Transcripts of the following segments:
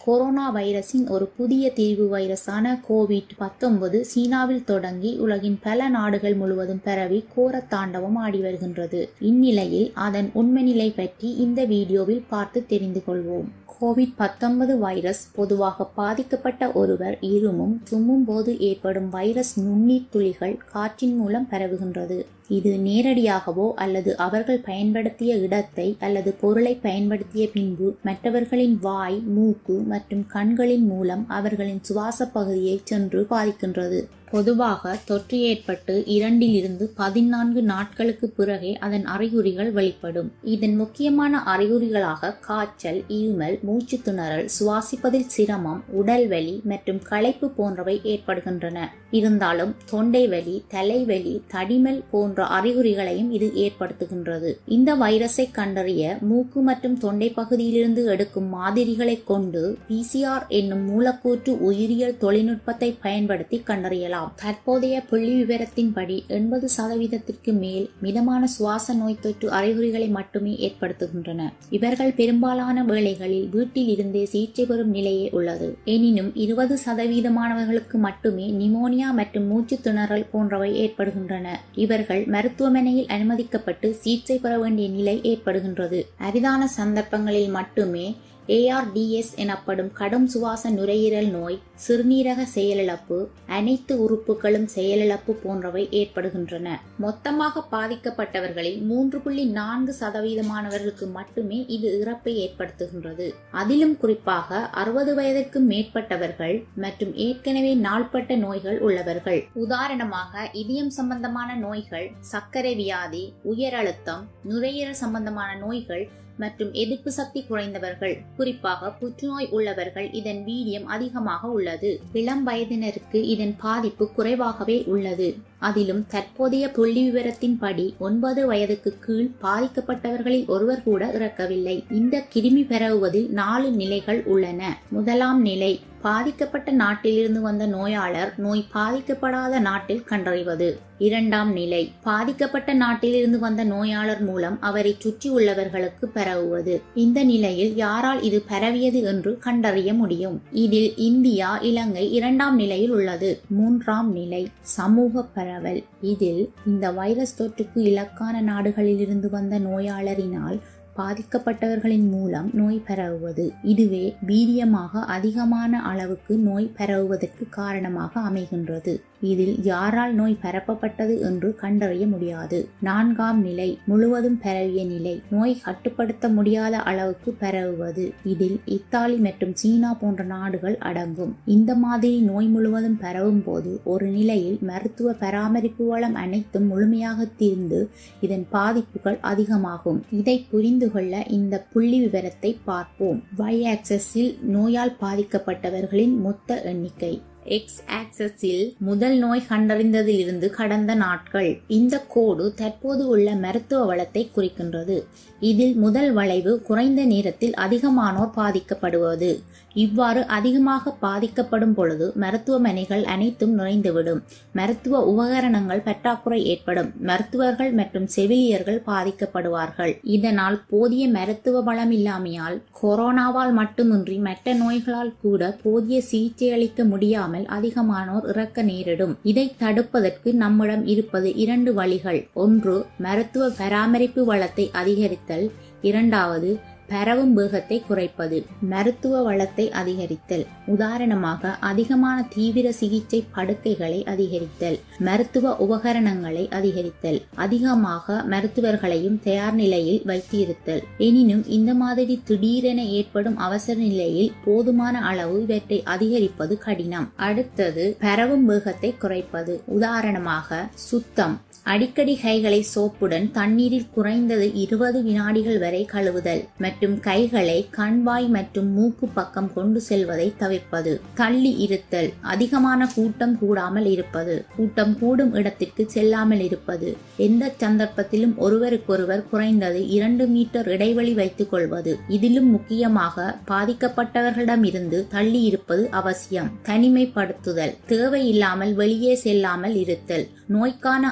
corona வைரஸின் ஒரு புதிய தீர்வு வைரஸான கோவிட் பத்தொன்பது சீனாவில் தொடங்கி உலகின் பல நாடுகள் முழுவதும் பரவி கோர தாண்டவம் ஆடி வருகின்றது இந்நிலையில் அதன் உண்மை நிலை பற்றி இந்த வீடியோவில் பார்த்து தெரிந்து கொள்வோம் கோவிட் பத்தொன்பது வைரஸ் பொதுவாக பாதிக்கப்பட்ட ஒருவர் இருமும் தும்மும் போது ஏற்படும் வைரஸ் நுண்ணீர் துளிகள் காற்றின் மூலம் பரவுகின்றது இது நேரடியாகவோ அல்லது அவர்கள் பயன்படுத்திய இடத்தை அல்லது பொருளை பயன்படுத்திய பின்பு மற்றவர்களின் வாய் மூக்கு மற்றும் கண்களின் மூலம் அவர்களின் சுவாச பகுதியை சென்று பாதிக்கின்றது பொதுவாக தொற்று ஏற்பட்டு இரண்டிலிருந்து பதினான்கு நாட்களுக்கு பிறகே அதன் அறிகுறிகள் வெளிப்படும் இதன் முக்கியமான அறிகுறிகளாக காய்ச்சல் இருமல் மூச்சு திணறல் சுவாசிப்பதில் சிரமம் உடல்வலி மற்றும் களைப்பு போன்றவை ஏற்படுகின்றன இருந்தாலும் தொண்டை வலி தலைவலி தடிமல் போன்ற அறிகுறிகளையும் இது ஏற்படுத்துகின்றது இந்த வைரஸை கண்டறிய மூக்கு மற்றும் தொண்டை பகுதியிலிருந்து எடுக்கும் மாதிரிகளை கொண்டு பிசிஆர் என்னும் மூலக்கூற்று உயிரியல் தொழில்நுட்பத்தை பயன்படுத்தி கண்டறியலாம் தற்போதைய புள்ளி விவரத்தின்படி எண்பது சதவீதத்திற்கு மேல் மிதமான சுவாச நோய் தொற்று அறிகுறிகளை மட்டுமே ஏற்படுத்துகின்றன இவர்கள் பெரும்பாலான வேளைகளில் வீட்டில் இருந்தே சிகிச்சை பெறும் நிலையே உள்ளது எனினும் இருபது சதவீதமானவர்களுக்கு மட்டுமே நிமோனியா மற்றும் மூச்சு திணறல் போன்றவை ஏற்படுகின்றன இவர்கள் மருத்துவமனையில் அனுமதிக்கப்பட்டு சிகிச்சை பெற வேண்டிய நிலை ஏற்படுகின்றது அரிதான சந்தர்ப்பங்களில் மட்டுமே ஏஆர்டிஎஸ் எனப்படும் கடும் சுவாச நுரையீரல் நோய் சிறுநீரக செயலிழப்பு அனைத்து உறுப்புகளும் செயலிழப்பு போன்றவை ஏற்படுகின்றன மொத்தமாக பாதிக்கப்பட்டவர்களில் மூன்று புள்ளி நான்கு சதவீதமானவர்களுக்கு மட்டுமே இது இறப்பை ஏற்படுத்துகின்றது அதிலும் குறிப்பாக அறுபது வயதிற்கு மேற்பட்டவர்கள் மற்றும் ஏற்கனவே நாள்பட்ட நோய்கள் உள்ளவர்கள் உதாரணமாக இதயம் சம்பந்தமான நோய்கள் சர்க்கரை வியாதி உயர் அழுத்தம் நுரையீரல் சம்பந்தமான நோய்கள் மற்றும் எதிர்ப்பு சக்தி குறைந்தவர்கள் குறிப்பாக புற்றுநோய் உள்ளவர்கள் இதன் வீரியம் அதிகமாக உள்ளது இளம் வயதினருக்கு இதன் பாதிப்பு குறைவாகவே உள்ளது அதிலும் தற்போதைய புள்ளி விவரத்தின்படி ஒன்பது வயதுக்கு கீழ் பாதிக்கப்பட்டவர்களில் ஒருவர் கூட இறக்கவில்லை இந்த கிருமி பரவுவதில் நாலு நிலைகள் உள்ளன முதலாம் நிலை பாதிக்கப்பட்ட நாட்டிலிருந்து வந்த நோயாளர் நோய் பாதிக்கப்படாத நாட்டில் கண்டறிவது இரண்டாம் நிலை பாதிக்கப்பட்ட நாட்டிலிருந்து வந்த நோயாளர் மூலம் அவரை சுற்றி உள்ளவர்களுக்கு பரவுவது இந்த நிலையில் யாரால் இது பரவியது என்று கண்டறிய முடியும் இதில் இந்தியா இலங்கை இரண்டாம் நிலையில் உள்ளது மூன்றாம் நிலை சமூக பரவல் இதில் இந்த வைரஸ் தொற்றுக்கு இலக்கான நாடுகளிலிருந்து வந்த நோயாளரினால் பாதிக்கப்பட்டவர்களின் மூலம் நோய் பரவுவது இதுவே வீரியமாக அதிகமான அளவுக்கு நோய் பரவுவதற்கு காரணமாக அமைகின்றது இதில் யாரால் நோய் பரப்பப்பட்டது என்று கண்டறிய முடியாது நான்காம் நிலை முழுவதும் பரவிய நிலை நோய் கட்டுப்படுத்த முடியாத அளவுக்கு பரவுவது இதில் இத்தாலி மற்றும் சீனா போன்ற நாடுகள் அடங்கும் இந்த மாதிரி நோய் முழுவதும் பரவும் போது ஒரு நிலையில் மருத்துவ பராமரிப்பு வளம் அனைத்தும் முழுமையாக தீர்ந்து இதன் பாதிப்புகள் அதிகமாகும் இதை புரிந்து கொள்ள இந்த புள்ளி விவரத்தை பார்ப்போம் y ஆக்சஸில் நோயால் பாதிக்கப்பட்டவர்களின் மொத்த எண்ணிக்கை எக்ஸ் ஆக்சஸில் முதல் நோய் கண்டறிந்ததிலிருந்து கடந்த நாட்கள் இந்த கோடு தற்போது உள்ள மருத்துவ வளத்தை குறிக்கின்றது இதில் முதல் வளைவு குறைந்த நேரத்தில் அதிகமானோர் பாதிக்கப்படுவது இவ்வாறு அதிகமாக பாதிக்கப்படும் பொழுது மருத்துவமனைகள் அனைத்தும் நுழைந்துவிடும் மருத்துவ உபகரணங்கள் பற்றாக்குறை ஏற்படும் மருத்துவர்கள் மற்றும் செவிலியர்கள் பாதிக்கப்படுவார்கள் இதனால் போதிய மருத்துவ வளம் இல்லாமையால் கொரோனாவால் மட்டுமின்றி மற்ற நோய்களால் கூட போதிய சிகிச்சை அளிக்க முடியாமல் அதிகமானோர் இறக்க நேரிடும் இதை தடுப்பதற்கு நம்மிடம் இருப்பது இரண்டு வழிகள் ஒன்று மருத்துவ பராமரிப்பு வளத்தை அதிகரித்தல் இரண்டாவது பரவும் வேகத்தை குறைப்பது மருத்துவ வளத்தை அதிகரித்தல் உதாரணமாக அதிகமான தீவிர சிகிச்சை படுக்கைகளை அதிகரித்தல் மருத்துவ உபகரணங்களை அதிகரித்தல் அதிகமாக மருத்துவர்களையும் தயார் நிலையில் வைத்திருத்தல் எனினும் இந்த மாதிரி திடீரென ஏற்படும் அவசர நிலையில் போதுமான அளவு இவற்றை அதிகரிப்பது கடினம் அடுத்தது பரவும் வேகத்தை குறைப்பது உதாரணமாக சுத்தம் அடிக்கடி கைகளை சோப்புடன் தண்ணீரில் குறைந்தது இருபது வினாடிகள் வரை கழுவுதல் மற்றும் கைகளை கண்வாய் மற்றும் மூக்கு பக்கம் கொண்டு செல்வதை தவிர்ப்பது தள்ளி இருத்தல் அதிகமான கூட்டம் கூடாமல் இருப்பது கூட்டம் கூடும் இடத்திற்கு செல்லாமல் இருப்பது எந்த சந்தர்ப்பத்திலும் ஒருவருக்கொருவர் குறைந்தது இரண்டு மீட்டர் இடைவெளி வைத்துக் கொள்வது இதிலும் முக்கியமாக பாதிக்கப்பட்டவர்களிடமிருந்து தள்ளி இருப்பது அவசியம் தனிமைப்படுத்துதல் தேவையில்லாமல் வெளியே செல்லாமல் இருத்தல் நோய்க்கான அறிகுறி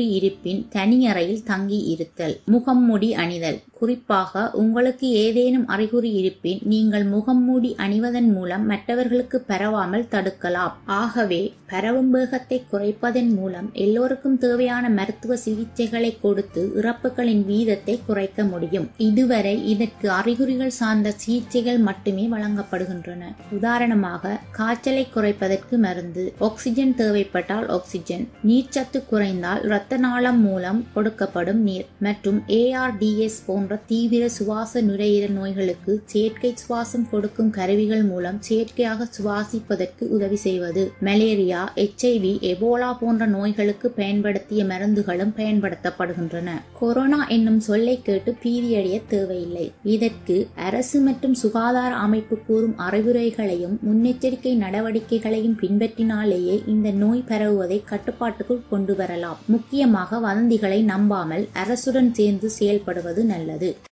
அறிகுறி இருப்பின் தனியறையில் தங்கி இருத்தல் முகம்மூடி அணிதல் குறிப்பாக உங்களுக்கு ஏதேனும் அறிகுறி இருப்பின் நீங்கள் முகம்மூடி அணிவதன் மூலம் மற்றவர்களுக்கு பரவாமல் தடுக்கலாம் ஆகவே பரவும் வேகத்தை குறைப்பதன் மூலம் எல்லோருக்கும் தேவையான மருத்துவ சிகிச்சைகளை கொடுத்து இறப்புகளின் வீதத்தை குறைக்க முடியும் இதுவரை இதற்கு அறிகுறிகள் சார்ந்த சிகிச்சைகள் மட்டுமே வழங்கப்படுகின்றன உதாரணமாக காய்ச்சலை குறைப்பதற்கு மருந்து ஆக்சிஜன் தேவைப்பட்டால் ஆக்சிஜன் நீர்ச்சத்து குறைந்தால் இரத்த நாளம் மூலம் கொடுக்கப்படும் நீர் மற்றும் ஏஆர்டிஎஸ் போன்ற தீவிர சுவாச நுரையீரல் நோய்களுக்கு செயற்கை சுவாசம் கொடுக்கும் கருவிகள் மூலம் செயற்கையாக சுவாசிப்பதற்கு உதவி செய்வது மலேரியா எச்ஐவி எபோலா போன்ற நோய்களுக்கு பயன்படுத்திய மருந்துகளும் பயன்படுத்தப்படுகின்றன கொரோனா என்னும் சொல்லை கேட்டு பீதியடைய தேவையில்லை இதற்கு அரசு மற்றும் சுகாதார அமைப்பு கூறும் அறிவுரைகளையும் முன்னெச்சரிக்கை நடவடிக்கைகளையும் பின்பற்றினாலேயே இந்த நோய் பரவுவதை கட்டுப்பாட்டுக்குள் கொண்டு வரலாம் முக்கியமாக வதந்திகளை நம்பாமல் அரசுடன் சேர்ந்து செயல்படுவது நல்லது